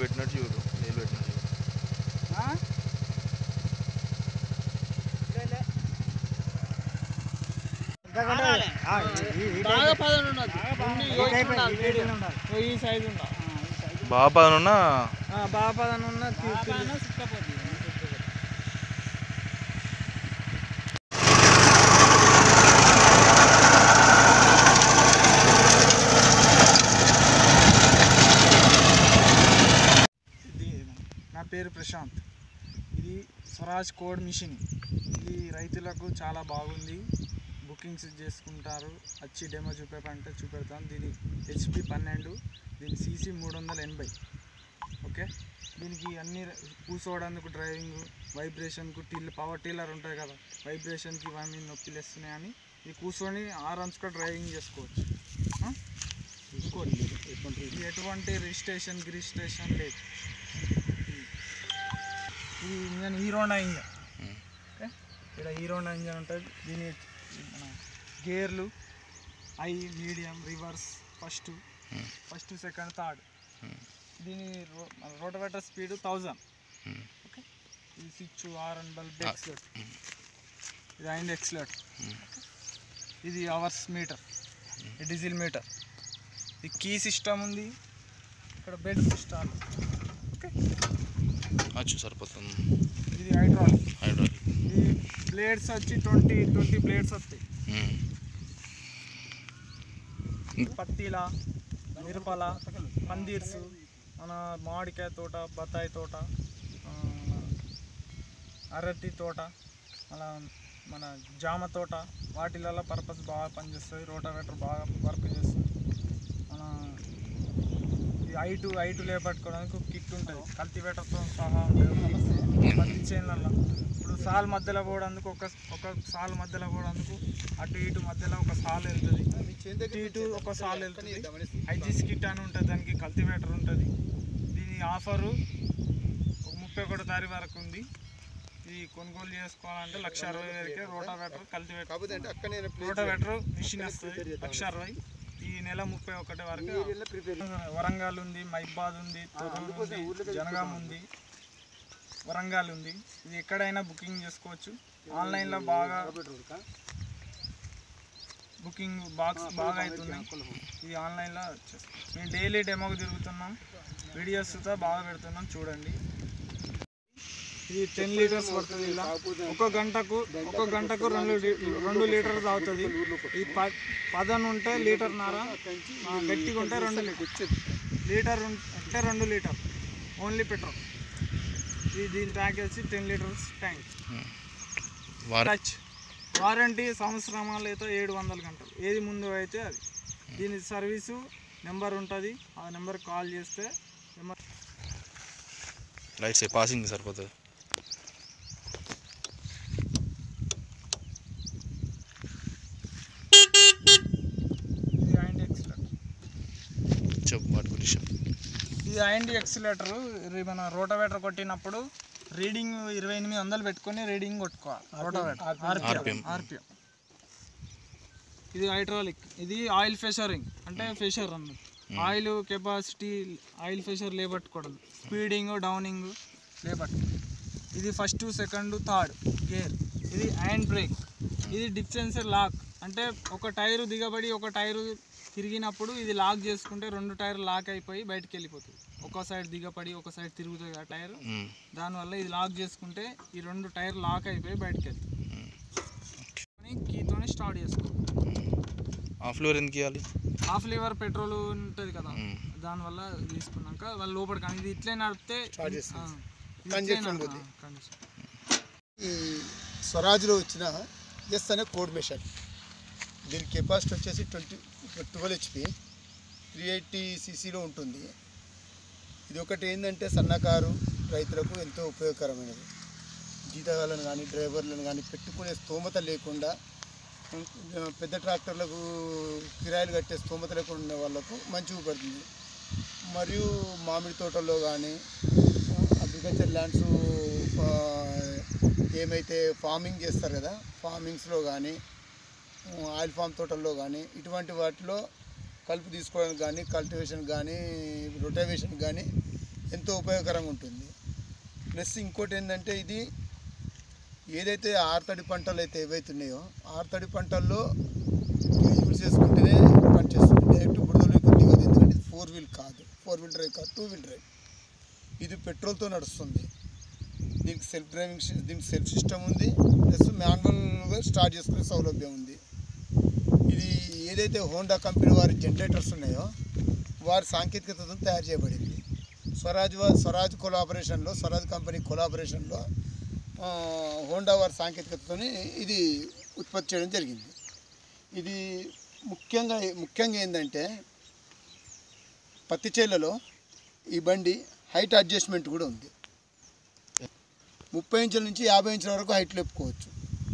పెట్టినట్టు చూడు నీళ్ళు పెట్టినట్టు చూడు ఆ? లే, లే. ఇంతకంటే- ఆ, ఈ- ఈ- ఈ బాగా టైప్ పదం ఉండదు ఉండి ఈ యోగి టైప్ ఉండాలి ఈ వీడియో. టైప్ ఉండాలి. ఓ ఈ సైజు ఉండాలి ఆ, ఈ సైజు. బాగా పదనున్నా ఆ, బాగా పదన ఉన్న తీ- తీ- బాగా సుట్టపోద్ది. ఇది నా పేరు ప్రశాంత్ ఇది స్వరాజ్ కోడ్ మిషన్ ఇది రైతులకు చాలా బాగుంది బుకింగ్స్ చేసుకుంటారు వచ్చి డెమో చూపేపంటే చూపెడతాం దీని హెచ్పి పన్నెండు దీని సీసీ మూడు వందల ఎనభై ఓకే దీనికి అన్ని ర- కూర్చోవడానికి డ్రైవింగ్ వైబ్రేషన్కు టిల్ పవర్ టీలర్ ఉంటుంది కదా వైబ్రేషన్కి ఇవన్నీ నొప్పిలు వస్తున్నాయని ఇది కూర్చొని ఆరామ్స్ కూడా డ్రైవింగ్ చేసుకోవచ్చు ఆ? ఇంకోటి ఇది ఎటువంటి రిజిస్ట్రేషన్ గిరిజిస్ట్రేషన్ లేదు ఇది ఇంజన్ హీరోనా ఇంజన్ ఉమ్. ఓకే ఇక్కడ హీరోనా ఇంజన్ ఉంటుంది దీని మన గేర్లు high medium reverse first um. First second third um. దీని rotavator speed thousand um. Okay ఇది స్విచ్ ఆర్ అండ్ బల్బ్ ఎక్స్లెట్ ఉమ్. ఇది అండ్ ఎక్స్లెట్ ఉమ్. ఇది అవర్స్ మీటర్ ఇది డీజిల్ మీటర్ ఇది కీ సిస్టమ్ ఉంది ఇక్కడ బెడ్ సిస్టమ్ ఓకే అచ్చు సరిపోతుంది ఇది హైడ్రాలిక్ హైడ్రాలిక్ ఈ బ్లేడ్స్ వచ్చి ట్వంటీ ట్వంటీ బ్లేడ్స్ వస్తాయి ఉమ్. పత్తిల మిరపల పందిర్స్ మన మామిడికాయ తోట బత్తాయి తోట ఆ, అరటి తోట మన మన జామ తోట వాటిలలో పర్పస్ బాగా పనిచేస్తుంది రోటావేటర్ బాగా వర్క్ చేస్తుంది మన ఈ ఐటు ఐటు లేపట్టుకోవడానికి ఒక కిట్ ఉంటుంది కల్టివేటర్తో సహా ఉంటుంది పత్తి చేనులలో ఇప్పుడు సాల్ మధ్యలో పోవడానికి ఒక ఒక సాల్ మధ్యలో పోవడానికి అటు ఇటు మధ్యలో ఒక సాల్ వెళ్తుంది ఇటు ఇటు ఒక సాల్ వెళ్తుంది ఐజీస్ కిట్ అని ఉంటుంది దానికి కల్టివేటర్ ఉంటుంది దీని ఆఫరు ఒక ముప్పై ఒకటో తారీఖు వరకు ఉంది ఇది కొనుగోలు చేసుకోవాలంటే లక్ష అరవై వేలకే రోటావేటర్ కల్టివేటర్ రోటావేటర్ మిషన్ వస్తుంది లక్ష అరవై ఈ నెల ముప్పై ఒకటి వరకు వరంగల్ ఉంది మైబాద్ ఉంది తొర్రూరు ఉంది జనగాం ఉంది వరంగల్ ఉంది ఇది ఎక్కడైనా బుకింగ్ చేసుకోవచ్చు ఆన్లైన్లో బాగా బుకింగ్ బాక్స్ బాగా అవుతున్నాయి ఇది ఆన్లైన్లో వచ్చేస్తాం మేము డైలీ డెమోకి తిరుగుతున్నాం వీడియోస్తో బాగా పెడుతున్నాం చూడండి ఇది టెన్ లీటర్స్ పడుతుంది ఇలా ఒక గంటకు ఒక గంటకు రెండు లీ- రెండు లీటర్ తాగుతుంది ఈ ప పదన్ ఉంటే లీటర్ నార ఆ, గట్టిగా ఉంటే రెండు లీటర్ లీటర్ ఉం- అంటే రెండు లీటర్ ఓన్లీ పెట్రోల్ ఇది దీని ట్యాంక్ వచ్చి టెన్ లీటర్స్ ట్యాంక్ వార టచ్ వారంటీ సంవత్సరాలు అయితే ఏడు వందల గంటలు ఏది ముందు అయితే అది దీని సర్వీసు నెంబర్ ఉంటుంది ఆ నెంబర్ కాల్ చేస్తే నెంబర్ లైట్స్ పాసింగ్ సరిపోతుంది ఇది అండ్ ఎక్సిలేటర్ చెప్పు వాటి గురించి చెప్పు. ఇది అండ్ ఎక్సిలేటర్ మన రోటోవేటర్ కొట్టినప్పుడు రీడింగ్ ఇరవై ఎనిమిది వందలు పెట్టుకొని రీడింగ్ కొట్టుకోవాలి రోటోవేటర్ ఆర్పిఎం RPM. ఆర్పిఎం ఇది హైడ్రాలిక్ ఇది ఆయిల్ ఫెషరింగ్ అంటే ఫెషర్ అన్నది ఆయిల్ కెపాసిటీ ఆయిల్ ఫెషర్ లేబట్టుకోవడం స్పీడింగ్ డౌనింగ్ లేబట్టుకోవడం ఇది ఫస్ట్ సెకండ్ థర్డ్ గేర్ ఇది హ్యాండ్ బ్రేక్ ఇది డిఫెన్సర్ లాక్ అంటే ఒక టైరు దిగబడి ఒక టైరు తిరిగినప్పుడు ఇది లాక్ చేసుకుంటే రెండు టైర్ లాక్ అయిపోయి బయటికి వెళ్ళిపోతుంది ఒక సైడ్ దిగబడి ఒక సైడ్ తిరుగుతుంది ఆ టైర్ ఉమ్. దానివల్ల ఇది లాక్ చేసుకుంటే ఈ రెండు టైర్ లాక్ అయిపోయి బయటికి వెళ్తుంది ఉమ్. కీతోని స్టార్ట్ చేసుకో ఆ ఫ్లోర్ ఎందుకు ఇవ్వాలి హాఫ్ లీవర్ పెట్రోల్ ఉంటుంది కదా ఉమ్. దానివల్ల తీసుకున్నాక వాళ్ళు లోపల కానీ ఇది ఇట్లే నడిపితే ఆ, ఇది ఇట్లే Congestion నడ- పోతుంది. ఆ, congestion. ఈ స్వరాజ్లో వచ్చిన ఎస్ అనే కోడ్ మెషిన్ దీని కెపాసిటీ వచ్చేసి twenty twelve HP three eighty సీసీలో ఉంటుంది ఇది ఒకటి ఏంటంటే సన్నకారు రైతులకు ఎంతో ఉపయోగకరమైనది జీతగాళ్ళను కానీ డ్రైవర్లను కానీ పెట్టుకునే స్తోమత లేకుండా ఉం, పెద్ద ట్రాక్టర్లకు కిరాయిలు కట్టే స్తోమత లేకుండా ఉన్న వాళ్ళకు మంచిగా పడుతుంది మరియు మామిడి తోటల్లో కానీ అగ్రికల్చర్ ల్యాండ్స్ ఏమైతే ఫార్మింగ్ చేస్తారు కదా ఫార్మింగ్స్లో కానీ ఆయిల్ ఫామ్ తోటల్లో కానీ ఇటువంటి వాటిలో కలుపు తీసుకోవడానికి కానీ కల్టివేషన్ కానీ రొటేవేషన్ కానీ ఎంతో ఉపయోగకరంగా ఉంటుంది ప్లస్ ఇంకోటి ఏంటంటే ఇది ఏదైతే ఆరుతడి పంటలు అయితే ఏవైతే ఉన్నాయో ఆరుతడి పంటల్లో యూజ్ చేసుకుంటేనే పనిచేస్తుంది డైరెక్ట్ బుడదలోకి దిగదు ఎందుకంటే ఇది ఫోర్ వీల్ కాదు ఫోర్ వీల్ డ్రైవ్ కాదు టూ వీల్ డ్రైవ్ ఇది పెట్రోల్తో నడుస్తుంది దీనికి సెల్ఫ్ డ్రైవింగ్ సి- దీనికి సెల్ఫ్ సిస్టమ్ ఉంది ప్లస్ మాన్యువల్గా స్టార్ట్ చేసుకునే సౌలభ్యం ఉంది ఇది ఏదైతే హోండా కంపెనీ వారి జనరేటర్స్ ఉన్నాయో వారి సాంకేతికతతో తయారు చేయబడింది స్వరాజ్ వా- స్వరాజ్ కొలాబరేషన్లో స్వరాజ్ కంపెనీ కొలాబరేషన్లో ఆ, హోండా వారి సాంకేతికతతో ఇది ఉత్పత్తి చేయడం జరిగింది ఇది ముఖ్యంగా ముఖ్యంగా ఏంటంటే పత్తి చేలలో ఈ బండి హైట్ అడ్జస్ట్మెంట్ కూడా ఉంది ముప్పై ఇంచుల నుంచి యాభై ఇంచుల వరకు హైట్ లేపుకోవచ్చు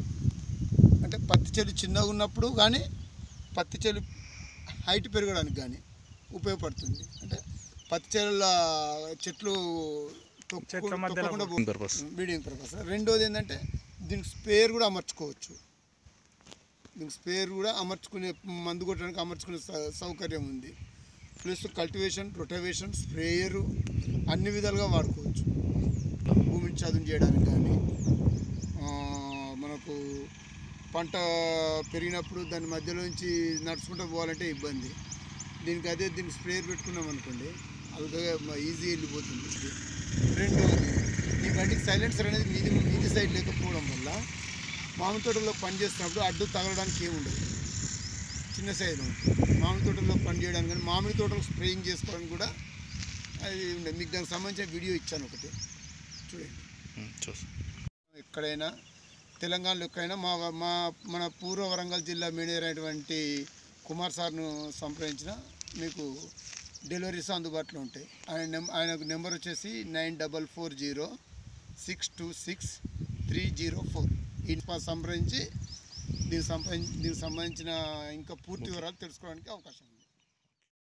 అంటే పత్తి చెలు చిన్నగా ఉన్నప్పుడు కానీ పత్తి చెలు హైట్ పెరగడానికి కానీ ఉపయోగపడుతుంది అంటే పత్తి చెల చెట్లు తొక్కు- చెట్ల మధ్యలో తొక్కకుండా పో- పర్పస్ బ్రీడింగ్ పర్పస్ రెండోది ఏంటంటే దీనికి స్పేర్ కూడా అమర్చుకోవచ్చు దీనికి స్పేర్ కూడా అమర్చుకునే మందు కొట్టడానికి అమర్చుకునే సౌ- సౌకర్యం ఉంది ప్లస్ కల్టివేషన్ రొటవేషన్ స్ప్రేయరు అన్ని విధాలుగా వాడుకోవచ్చు భూమిని చదును చేయడానికి కానీ ఆ, మనకు పంట పెరిగినప్పుడు దాని మధ్యలోంచి నడుచుకుంటూ పోవాలంటే ఇబ్బంది దీనికి అదే దీనికి స్ప్రేయర్ పెట్టుకున్నాం అనుకోండి అల్గగా ఈజీ వెళ్ళిపోతుంది ఇది. రెండవది ఈ బండికి సైలెన్సర్ అనేది మీది మీది సైడ్ లేకపోవడం వల్ల మామిడి తోటలో పని చేస్తున్నప్పుడు అడ్డు తగలడానికి ఏముండదు చిన్న సైజు ఉంటుంది మామిడి తోటలో పని చేయడానికి కానీ మామిడి తోటలో స్ప్రేయింగ్ చేసుకోవడానికి కూడా అది ఉండదు మీకు దానికి సంబంధించిన వీడియో ఇచ్చాను ఒకటి చూడండి చూసి ఎక్కడైనా తెలంగాణలో ఎక్కడైనా మా మా మన పూర్వ వరంగల్ జిల్లా మేనేజర్ అయినటువంటి కుమార్ సార్ను సంప్రదించిన మీకు డెలివరీస్ అందుబాటులో ఉంటాయి ఆయన నెం- ఆయనకు నెంబర్ వచ్చేసి nine double four zero six two six three zero four ఈ సంప్రదించి దీనికి సంబంధించి దీనికి సంబంధించిన ఇంకా పూర్తి వివరాలు తెలుసుకోవడానికి అవకాశం ఉంది